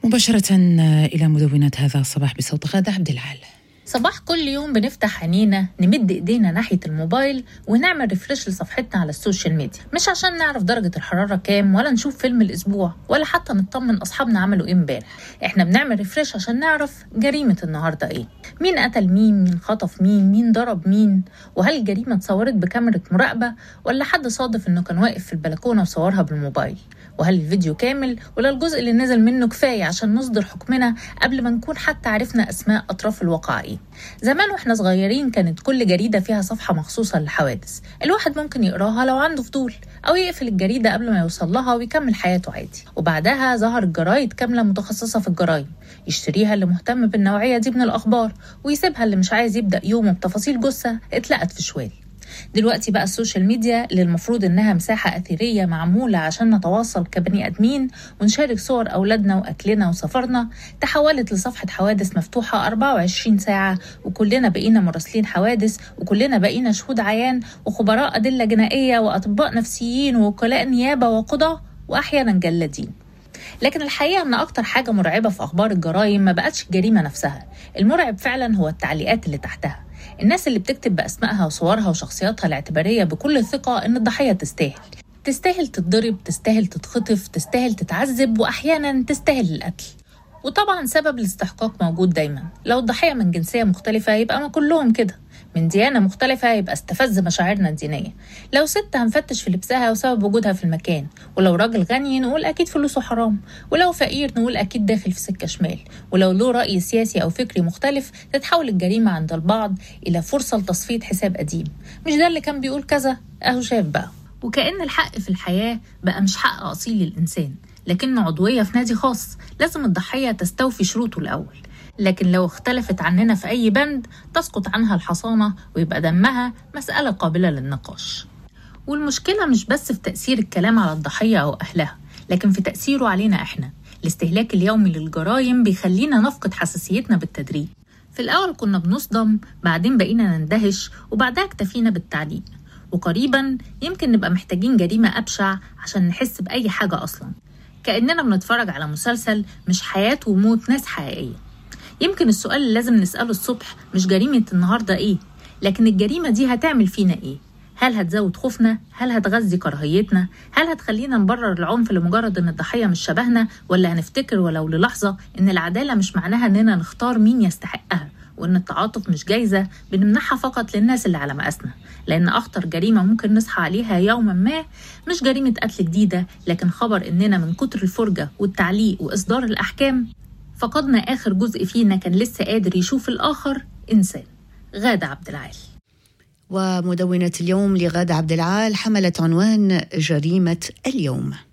مباشرة إلى مدونة هذا الصباح بصوت غادة عبد العال صباح كل يوم بنفتح عينينا نمد ايدينا ناحية الموبايل ونعمل ريفرش لصفحتنا على السوشيال ميديا مش عشان نعرف درجة الحرارة كام ولا نشوف فيلم الأسبوع ولا حتى نطمن أصحابنا عملوا إيه امبارح إحنا بنعمل ريفرش عشان نعرف جريمة النهاردة إيه مين قتل مين مين خطف مين مين ضرب مين وهل الجريمة اتصورت بكاميرا مراقبة ولا حد صادف إنه كان واقف في البلكونة وصورها بالموبايل وهل الفيديو كامل ولا الجزء اللي نزل منه كفاية عشان نصدر حكمنا قبل ما نكون حتى عرفنا أسماء أطراف الواقعين زمان واحنا صغيرين كانت كل جريدة فيها صفحة مخصوصة للحوادث الواحد ممكن يقراها لو عنده فضول أو يقفل الجريدة قبل ما يوصل لها ويكمل حياته عادي وبعدها ظهرت جرايد كاملة متخصصة في الجرايم يشتريها اللي مهتم بالنوعية دي من الأخبار ويسيبها اللي مش عايز يبدأ يومه بتفاصيل جثة اتلقت في شوال دلوقتي بقى السوشيال ميديا اللي المفروض انها مساحه اثيريه معموله عشان نتواصل كبني ادمين ونشارك صور اولادنا واكلنا وسفرنا تحولت لصفحه حوادث مفتوحه 24 ساعه وكلنا بقينا مراسلين حوادث وكلنا بقينا شهود عيان وخبراء ادله جنائيه واطباء نفسيين ووكلاء نيابه وقضاه واحيانا جلادين لكن الحقيقة أن أكتر حاجة مرعبة في أخبار الجرائم ما بقتش الجريمة نفسها المرعب فعلا هو التعليقات اللي تحتها الناس اللي بتكتب بأسمائها وصورها وشخصياتها الاعتبارية بكل ثقة إن الضحية تستاهل تستاهل تتضرب تستاهل تتخطف تستاهل تتعذب وأحيانا تستاهل القتل وطبعا سبب الاستحقاق موجود دايما لو الضحية من جنسية مختلفة يبقى ما كلهم كده من ديانة مختلفة يبقى استفز مشاعرنا الدينية لو ست هنفتش في لبسها وسبب وجودها في المكان ولو راجل غني نقول أكيد فلوسه حرام ولو فقير نقول أكيد داخل في سكة شمال ولو له رأي سياسي أو فكري مختلف تتحول الجريمة عند البعض إلى فرصة لتصفية حساب قديم مش ده اللي كان بيقول كذا أهو شاف بقى وكأن الحق في الحياة بقى مش حق أصيل للإنسان لكنه عضوية في نادي خاص لازم الضحية تستوفي شروطه الأول لكن لو اختلفت عننا في أي بند تسقط عنها الحصانة ويبقى دمها مسألة قابلة للنقاش والمشكلة مش بس في تأثير الكلام على الضحية أو أهلها لكن في تأثيره علينا إحنا الاستهلاك اليومي للجرائم بيخلينا نفقد حساسيتنا بالتدريج في الأول كنا بنصدم بعدين بقينا نندهش وبعدها اكتفينا بالتعليق وقريبا يمكن نبقى محتاجين جريمة أبشع عشان نحس بأي حاجة أصلا كأننا بنتفرج على مسلسل مش حياة وموت ناس حقيقية يمكن السؤال اللي لازم نسأله الصبح مش جريمة النهاردة إيه لكن الجريمة دي هتعمل فينا إيه هل هتزود خوفنا؟ هل هتغذي كراهيتنا؟ هل هتخلينا نبرر العنف لمجرد ان الضحية مش شبهنا؟ ولا هنفتكر ولو للحظة ان العدالة مش معناها اننا نختار مين يستحقها وان التعاطف مش جايزة بنمنحها فقط للناس اللي على مقاسنا لان اخطر جريمة ممكن نصحى عليها يوما ما مش جريمة قتل جديدة لكن خبر اننا من كتر الفرجة والتعليق واصدار الاحكام فقدنا آخر جزء فينا كان لسه قادر يشوف الآخر إنسان غادة عبد العال ومدونة اليوم لغادة عبد العال حملت عنوان جريمة اليوم